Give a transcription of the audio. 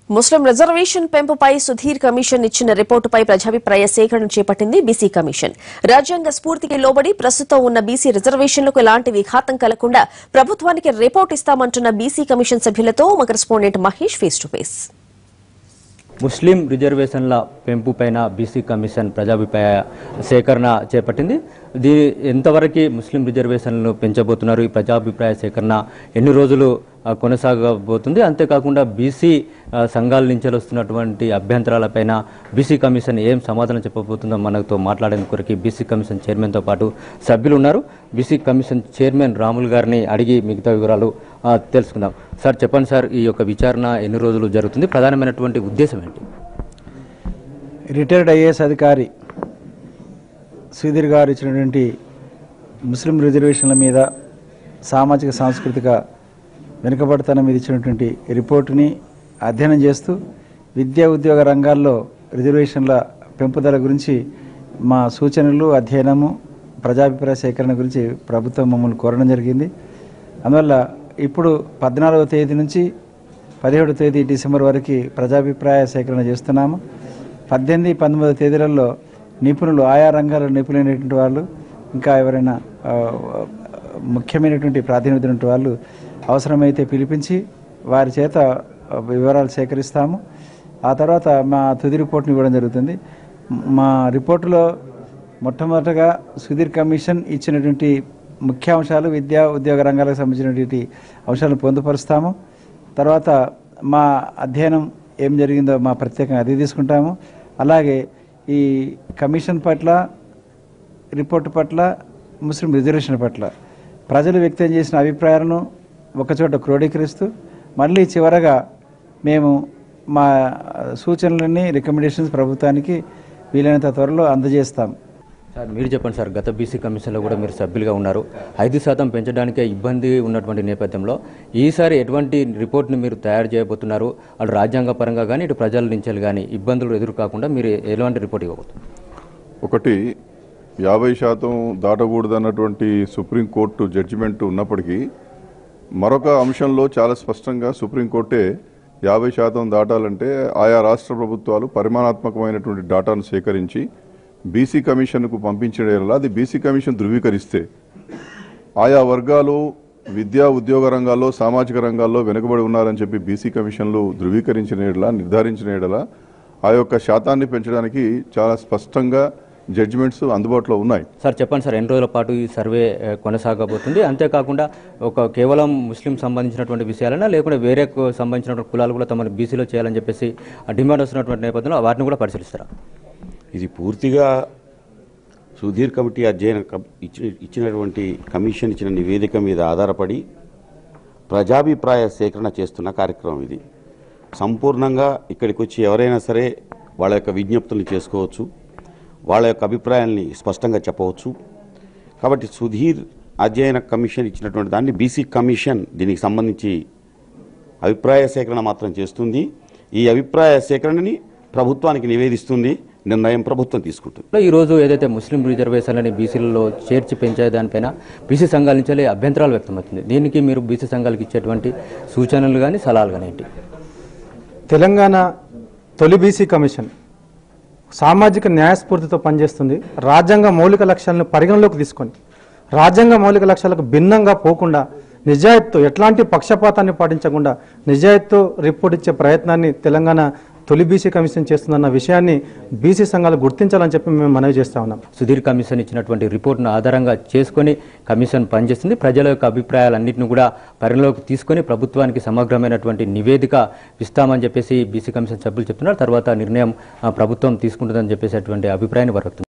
ముస్లిం reservation పెంపుపై Sudheer commission ఇచ్చిన రిపోర్టుపై ప్రజాభిప్రాయ సేకరణ చేపట్టింది బీసీ కమిషన్ రాజ్యాంగ స్ఫూర్తికి లోబడి ప్రస్తుతం ఉన్న బీసీ రిజర్వేషన్లకు ఎలాంటి విఘాతం కలగకుండా ప్రభుత్వానికి రిపోర్ట్ ఇస్తామంటున్న బీసీ కమిషన్ సభ్యులతో మా correspondent Mahesh face to face Muslim రిజర్వేషన్ల పెంపు పైన బీసీ కమిషన్ ప్రజాభిప్రాయ సేకరణ చేపట్టింది దీ ఎంతవరకు ముస్లిం రిజర్వేషన్లను పెంచబోతున్నారు ఈ ప్రజాభిప్రాయ సేకరణ ఎన్ని రోజులు ఆ, కొనసాగబోతుంది అంతేకాకుండా బీసీ ఆ, సంఘాల నుంచి వస్తున్నటువంటి అభ్యంతరాలపైన బీసీ కమిషన్ ఏం సమాధానం చెప్పబోతుందో మనతో మాట్లాడేందుకు కొరకు బీసీ కమిషన్ చైర్మన్తో పాటు సభ్యులు ఉన్నారు బీసీ కమిషన్ చైర్మన్ రాములు గారిని అడిగి మిగతా వివరాలు ఆ, తెలుసుకుందాం సార్ చెప్పండి సార్ ఈ యొక్క విచారణ ఎన్ని రోజులు జరుగుతుంది ప్రధానమైనటువంటి ఉద్దేశం ఏంటి రిటైర్డ్ ఐఏఎస్ అధికారి శ్రీధర్ గారు ఇచ్చినటువంటి ముస్లిం రిజర్వేషన్ల మీద సామాజిక సాంస్కృతిక వెనుకబడతనం మీద ఇచ్చినటువంటి రిపోర్టుని అధ్యయనం చేస్తూ విద్యా ఉద్యోగ రంగాల్లో రిజర్వేషన్ల పెంపుదల గురించి మా సూచనలు అధ్యయనము ప్రజాభిప్రాయ సేకరణ గురించి ప్రభుత్వం మమ్మల్ని కోరడం జరిగింది అందువల్ల ఇప్పుడు పద్నాలుగవ తేదీ నుంచి పదిహేడు తేదీ డిసెంబర్ వరకు ప్రజాభిప్రాయ సేకరణ చేస్తున్నాము పద్దెనిమిది పంతొమ్మిది తేదీలలో నిపుణులు ఆయా రంగాల్లో నిపుణులైనటువంటి వాళ్ళు ఇంకా ఎవరైనా ఆ, ముఖ్యమైనటువంటి ప్రాతినిధ్యం ఉన్నటువంటి వాళ్ళు అవసరమైతే పిలిపించి వారి చేత ఆ, వివరాలు సేకరిస్తాము ఆ తర్వాత మా తుది రిపోర్ట్ని ఇవ్వడం జరుగుతుంది మా రిపోర్టులో మొట్టమొదటగా సుధీర్ కమిషన్ ఇచ్చినటువంటి ముఖ్య అంశాలు విద్యా ఉద్యోగ రంగాలకు సంబంధించినటువంటి అంశాలను పొందుపరుస్తాము తర్వాత మా అధ్యయనం ఏం జరిగిందో మా ప్రత్యేకంగా అది తీసుకుంటాము అలాగే ఈ కమిషన్ పట్ల రిపోర్టు పట్ల ముస్లిం రిజర్వేషన్ పట్ల ప్రజలు వ్యక్తం చేసిన అభిప్రాయాలను ఒకచోట క్రోడీకరిస్తూ మళ్ళీ చివరగా మేము మా సూచనలన్నీ రికమెండేషన్స్ ప్రభుత్వానికి వీలైనంత త్వరలో అందజేస్తాం సార్ మీరు చెప్పండి సార్ గత బీసీ కమిషన్లో కూడా మీరు సభ్యులుగా ఉన్నారు ఐదు శాతం పెంచడానికే ఇబ్బంది ఉన్నటువంటి నేపథ్యంలో ఈసారి ఎటువంటి రిపోర్ట్ని మీరు తయారు చేయబోతున్నారు అటు రాజ్యాంగ పరంగా కానీ ఇటు ప్రజల నుంచి కానీ ఇబ్బందులు ఎదురు కాకుండా మీరు ఎలాంటి రిపోర్ట్ ఇవ్వబోతున్నారు ఒకటి యాభై శాతం దాటకూడదన్నటువంటి సుప్రీంకోర్టు జడ్జిమెంట్ ఉన్నప్పటికీ మరొక అంశంలో చాలా స్పష్టంగా సుప్రీంకోర్టే యాభై శాతం దాటాలంటే ఆయా రాష్ట్ర ప్రభుత్వాలు పరిమాణాత్మకమైనటువంటి డాటాను సేకరించి బీసీ కమిషన్కు పంపించడం వల్ల అది బీసీ కమిషన్ ధృవీకరిస్తే ఆయా వర్గాలు విద్యా ఉద్యోగ రంగాల్లో సామాజిక రంగాల్లో వెనుకబడి ఉన్నారని చెప్పి బీసీ కమిషన్లు ధృవీకరించిన ఎడల నిర్ధారించిన ఎడల ఆ యొక్క శాతాన్ని పెంచడానికి చాలా స్పష్టంగా జడ్జిమెంట్స్ అందుబాటులో ఉన్నాయి సార్ చెప్పండి సార్ ఎన్ని రోజుల పాటు ఈ సర్వే ఏ, కొనసాగబోతుంది అంతేకాకుండా ఒక కేవలం ముస్లిం సంబంధించినటువంటి విషయాలైనా లేకుంటే వేరే కు- సంబంధించినటువంటి కులాలు కూడా తమను బీసీలో చేయాలని చెప్పేసి ఆ డిమాండ్ వస్తున్నటువంటి నేపథ్యంలో వాటిని కూడా పరిశీలిస్తారా ఇది పూర్తిగా సుధీర్ కమిటీ అధ్యయన కం- ఇచ్చి ఇచ్చినటువంటి కమిషన్ ఇచ్చిన నివేదిక మీద ఆధారపడి ప్రజాభిప్రాయ సేకరణ చేస్తున్న కార్యక్రమం ఇది సంపూర్ణంగా ఇక్కడికి వచ్చి ఎవరైనా సరే వాళ్ళ యొక్క విజ్ఞప్తులు చేసుకోవచ్చు వాళ్ళ యొక్క అభిప్రాయాల్ని స్పష్టంగా చెప్పవచ్చు కాబట్టి సుధీర్ అధ్యయన కమిషన్ ఇచ్చినటువంటి దాన్ని బీసీ కమిషన్ దీనికి సంబంధించి అభిప్రాయ సేకరణ మాత్రం చేస్తుంది ఈ అభిప్రాయ సేకరణని ప్రభుత్వానికి నివేదిస్తుంది నిర్ణయం ప్రభుత్వం తీసుకుంటుంది ఈ రోజు ఏదైతే ముస్లిం రిజర్వేషన్లని బీసీలలో చేర్చి పెంచే దానిపైన బీసీ సంఘాల నుంచి అభ్యంతరాలు వ్యక్తమవుతుంది దీనికి మీరు బీసీ సంఘాలకు ఇచ్చేటువంటి సూచనలు కానీ సలహాలు కానీ ఏంటి తెలంగాణ తొలి బీసీ కమిషన్ సామాజిక న్యాయస్ఫూర్తితో పనిచేస్తుంది రాజ్యాంగ మౌలిక లక్ష్యాలను పరిగణలోకి తీసుకొని రాజ్యాంగ మౌలిక లక్ష్యాలకు భిన్నంగా పోకుండా నిజాయితీతో ఎట్లాంటి పక్షపాతాన్ని పాటించకుండా నిజాయితీతో రిపోర్ట్ ఇచ్చే ప్రయత్నాన్ని తెలంగాణ తొలి బీసీ కమిషన్ చేస్తుందన్న విషయాన్ని బీసీ సంఘాలు గుర్తించాలని చెప్పి మేము మనవి చేస్తా ఉన్నాం సుధీర్ కమిషన్ ఇచ్చినటువంటి రిపోర్ట్ను ఆధారంగా చేసుకొని కమిషన్ పనిచేస్తుంది ప్రజల యొక్క అభిప్రాయాలన్నింటిని కూడా పరిగణలోకి తీసుకొని ప్రభుత్వానికి సమగ్రమైనటువంటి నివేదిక ఇస్తామని చెప్పేసి బీసీ కమిషన్ సభ్యులు చెప్తున్నారు తర్వాత నిర్ణయం ఆ, ప్రభుత్వం తీసుకుంటుందని చెప్పేసి అటువంటి అభిప్రాయాన్ని వారు వ్యక్తం